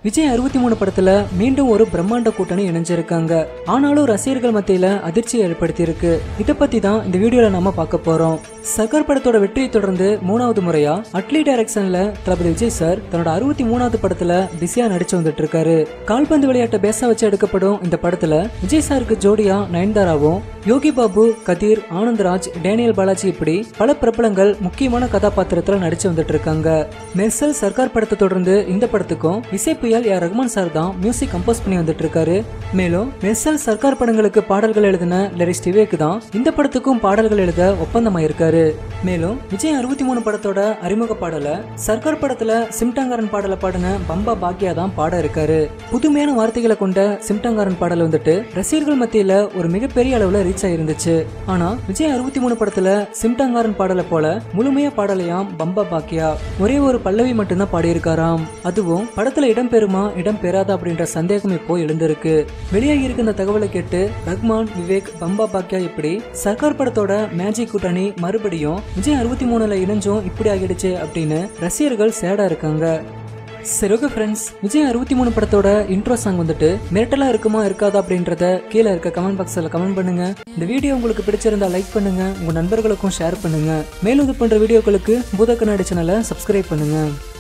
விஜய் அறுபத்தி மூணு படத்துல மீண்டும் ஒரு பிரம்மாண்ட கூட்டணி இணைஞ்சிருக்காங்க ஆனாலும் ரசிகர்கள் மத்தியில அதிர்ச்சியை ஏற்படுத்தியிருக்கு இதை பத்தி தான் இந்த வீடியோல நாம பார்க்க போறோம் சர்க்கார் படத்தோட வெற்றியை தொடர்ந்து மூணாவது முறையா அட்லி டைரக்ஷன்ல தளபதி விஜய் சார் தன்னோட அறுபத்தி மூணாவது படத்துல பிஸியா நடிச்சு வந்துட்டு இருக்காரு கால்பந்து விளையாட்டை பேச வச்சு எடுக்கப்படும் இந்த படத்துல விஜய் சாருக்கு ஜோடியா நயன்தாராவும் யோகி பாபு கதீர் ஆனந்த்ராஜ் டேனியல் பாலாஜி இப்படி பல பிரபலங்கள் முக்கியமான கதாபாத்திரத்துல நடிச்சு வந்துட்டு இருக்காங்க மெர்சல் சர்க்கார் படத்தை தொடர்ந்து இந்த படத்துக்கும் இசை புயல் ஏ ரகுமான் சார் தான் மியூசிக் கம்போஸ் பண்ணி வந்துட்டு இருக்காரு மேலும் மெர்சல் சர்க்கார் படங்களுக்கு பாடல்கள் எழுதின லிரிக்ஸ் விவேக் தான் இந்த படத்துக்கும் பாடல்கள் எழுத ஒப்பந்தமாயிருக்காரு மேலும் விஜய் அறுபத்தி மூணு படத்தோட அறிமுக பாடல சர்க்கார் படத்துல சிம்டாங்காரன் பாடல பாடின பம்பா பாக்கியா தான் பாட இருக்காரு புதுமையான வார்த்தைகளை கொண்ட சிம்டாங்காரன் பாடல் வந்துட்டு ரசிகர்கள் மத்தியில ஒரு மிகப்பெரிய அளவுல ரீச் ஆயிருந்துச்சு ஆனா விஜய் அறுபத்தி மூணு படத்துல சிம்டாங்காரன் பாடலை போல முழுமையா பாடலையாம் பம்பா பாக்கியா ஒரே ஒரு பல்லவி மட்டும்தான் பாடியிருக்காராம் அதுவும் படத்துல இடம் பெறுமா இடம் பெறாதா அப்படின்ற சந்தேகம் இப்போ எழுந்திருக்கு வெளியாகி இருக்க இந்த தகவலை கேட்டு ரஹ்மான் விவேக் பம்பா பாக்கியா இப்படி சர்க்கார் படத்தோட மேஜிக் கூட்டணி மறுபடியும் விஜய் அறுபத்தி மூணுல இணைஞ்சும் இப்படி ஆகிடுச்சு அப்படின்னு ரசிகர்கள் சேடா இருக்காங்க சரி ஓகே ஃப்ரெண்ட்ஸ் விஜய் அறுபத்தி மூணு படத்தோட இன்ட்ரோ சாங் வந்துட்டு மிரட்டலா இருக்குமா இருக்காதா அப்படின்றத கீழே இருக்க கமெண்ட் பாக்ஸில் கமெண்ட் பண்ணுங்க இந்த வீடியோ உங்களுக்கு பிடிச்சிருந்தா லைக் பண்ணுங்க உங்க நண்பர்களுக்கும் ஷேர் பண்ணுங்க மேலும் இது பண்ற வீடியோக்களுக்கு பூத கண்ணாடி சேனலை சப்ஸ்கிரைப் பண்ணுங்க